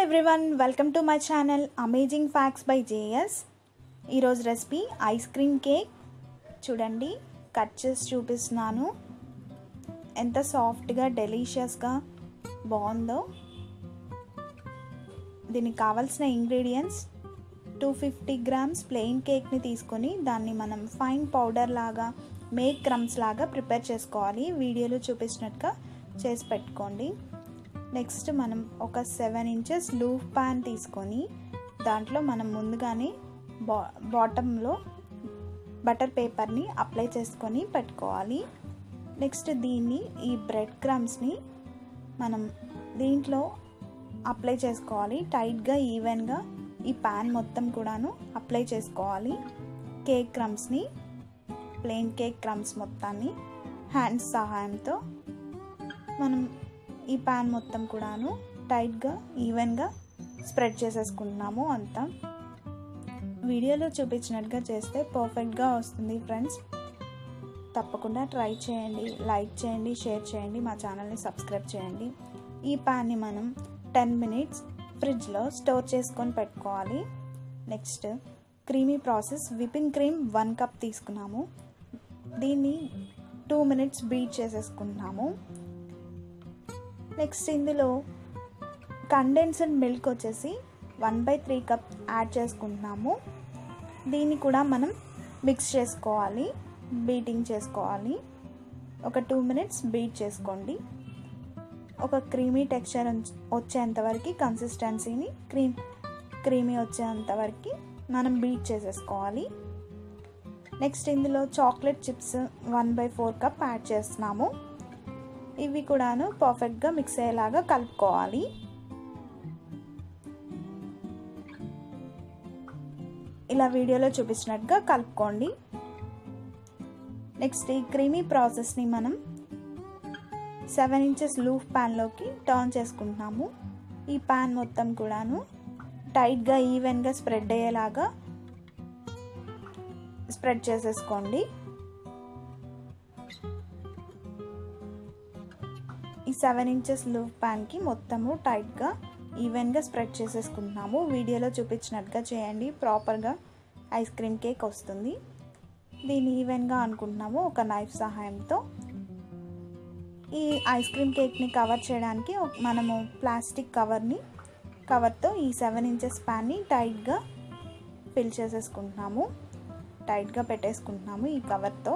everyone welcome to my channel amazing facts by JS ఈరోజు recipe ice cream cake చూడండి cut చేసి చూపిస్తున్నాను ఎంత సాఫ్ట్గా డెలీషియస్గా బాగుందో దీనికి కావాల్సిన ingredients two fifty grams plain కేక్ని తీసుకొని దాన్ని మనం ఫైన్ పౌడర్ లాగా మేక్ క్రమ్స్ లాగా ప్రిపేర్ చేసుకోవాలి వీడియోలో చూపించినట్టుగా చేసి పెట్టుకోండి నెక్స్ట్ మనం ఒక సెవెన్ ఇంచెస్ లూఫ్ ప్యాన్ తీసుకొని దాంట్లో మనం ముందుగానే బా బాటంలో బటర్ పేపర్ని అప్లై చేసుకొని పెట్టుకోవాలి నెక్స్ట్ దీన్ని ఈ బ్రెడ్ క్రమ్స్ని మనం దీంట్లో అప్లై చేసుకోవాలి టైట్గా ఈవెన్గా ఈ ప్యాన్ మొత్తం కూడాను అప్లై చేసుకోవాలి కేక్ క్రమ్స్ని ప్లెయిన్ కేక్ క్రమ్స్ మొత్తాన్ని హ్యాండ్స్ సహాయంతో మనం ఈ ప్యాన్ మొత్తం కూడాను టైట్గా ఈవెన్గా స్ప్రెడ్ చేసేసుకుంటున్నాము అంతా వీడియోలో చూపించినట్టుగా చేస్తే పర్ఫెక్ట్గా వస్తుంది ఫ్రెండ్స్ తప్పకుండా ట్రై చేయండి లైక్ చేయండి షేర్ చేయండి మా ఛానల్ని సబ్స్క్రైబ్ చేయండి ఈ ప్యాన్ని మనం టెన్ మినిట్స్ ఫ్రిడ్జ్లో స్టోర్ చేసుకొని పెట్టుకోవాలి next creamy process whipping cream one cup తీసుకున్నాము దీన్ని టూ మినిట్స్ బీట్ చేసేసుకుంటున్నాము నెక్స్ట్ ఇందులో కండెన్స్డ్ మిల్క్ వచ్చేసి one by three cup add చేసుకుంటున్నాము దీన్ని కూడా మనం మిక్స్ చేసుకోవాలి బీటింగ్ చేసుకోవాలి ఒక టూ మినిట్స్ బీట్ చేసుకోండి ఒక క్రీమీ టెక్స్చర్ వచ్చేంత వరకు కన్సిస్టెన్సీని క్రీమ్ క్రీమీ వచ్చేంత వరకు మనం బీట్ చేసేసుకోవాలి నెక్స్ట్ ఇందులో chocolate chips one by four cup add చేస్తున్నాము ఇవి కూడాను పర్ఫెక్ట్గా మిక్స్ అయ్యేలాగా కలుపుకోవాలి ఇలా వీడియోలో చూపించినట్టుగా కలుపుకోండి నెక్స్ట్ ఈ క్రీమీ ప్రాసెస్ని మనం సెవెన్ ఇంచెస్ లూఫ్ ప్యాన్లోకి టర్న్ చేసుకుంటున్నాము ఈ ప్యాన్ మొత్తం కూడాను టైట్గా ఈవెన్గా స్ప్రెడ్ అయ్యేలాగా స్ప్రెడ్ చేసేసుకోండి ఈ సెవెన్ ఇంచెస్ లూఫ్ ప్యాన్కి మొత్తము టైట్గా ఈవెన్గా స్ప్రెడ్ చేసేసుకుంటున్నాము వీడియోలో చూపించినట్టుగా చేయండి ప్రాపర్గా ఐస్ క్రీమ్ కేక్ వస్తుంది దీన్ని ఈవెన్గా అనుకుంటున్నాము ఒక నైఫ్ సహాయంతో ఈ ఐస్ క్రీమ్ కేక్ని కవర్ చేయడానికి మనము ప్లాస్టిక్ కవర్ని కవర్తో ఈ సెవెన్ ఇంచెస్ ప్యాన్ని టైట్గా ఫిల్ చేసేసుకుంటున్నాము టైట్గా పెట్టేసుకుంటున్నాము ఈ కవర్తో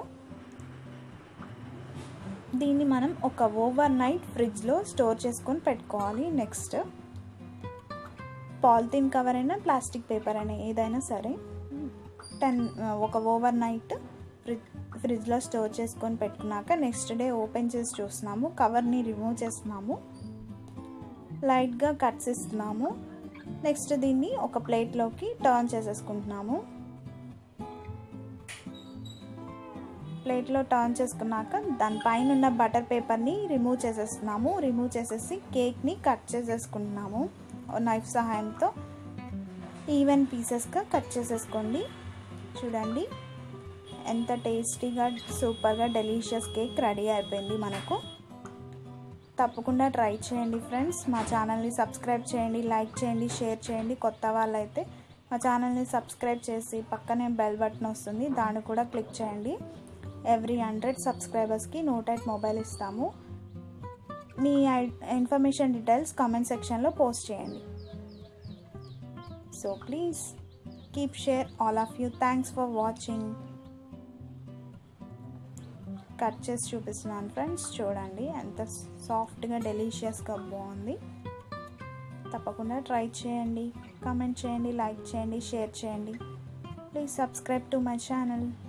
దీన్ని మనం ఒక ఓవర్ నైట్ ఫ్రిడ్జ్లో స్టోర్ చేసుకొని పెట్టుకోవాలి నెక్స్ట్ పాలిథిన్ కవర్ అయినా ప్లాస్టిక్ పేపర్ అయినా ఏదైనా సరే టెన్ ఒక ఓవర్ నైట్ ఫ్రిడ్జ్ ఫ్రిడ్జ్లో స్టోర్ చేసుకొని పెట్టుకున్నాక నెక్స్ట్ డే ఓపెన్ చేసి చూస్తున్నాము కవర్ని రిమూవ్ చేస్తున్నాము లైట్గా కట్స్ ఇస్తున్నాము నెక్స్ట్ దీన్ని ఒక ప్లేట్లోకి టర్న్ చేసేసుకుంటున్నాము ప్లేట్లో టర్న్ చేసుకున్నాక దానిపైన ఉన్న బటర్ పేపర్ని రిమూవ్ చేసేస్తున్నాము రిమూవ్ చేసేసి కేక్ని కట్ చేసేసుకుంటున్నాము నైఫ్ సహాయంతో ఈవెన్ పీసెస్గా కట్ చేసేసుకోండి చూడండి ఎంత టేస్టీగా సూపర్గా డెలీషియస్ కేక్ రెడీ అయిపోయింది మనకు తప్పకుండా ట్రై చేయండి ఫ్రెండ్స్ మా ఛానల్ని సబ్స్క్రైబ్ చేయండి లైక్ చేయండి షేర్ చేయండి కొత్త వాళ్ళైతే మా ఛానల్ని సబ్స్క్రైబ్ చేసి పక్కనే బెల్ బటన్ వస్తుంది దాన్ని కూడా క్లిక్ చేయండి ఎవ్రీ హండ్రెడ్ సబ్స్క్రైబర్స్కి నోట్ ఎయిట్ మొబైల్ ఇస్తాము మీ ఇన్ఫర్మేషన్ డీటెయిల్స్ కామెంట్ సెక్షన్లో పోస్ట్ చేయండి so please keep share all of you thanks for watching cut చేసి చూపిస్తున్నాను ఫ్రెండ్స్ చూడండి ఎంత సాఫ్ట్గా డెలీషియస్గా బాగుంది తప్పకుండా ట్రై చేయండి కామెంట్ చేయండి లైక్ చేయండి షేర్ చేయండి please subscribe to my channel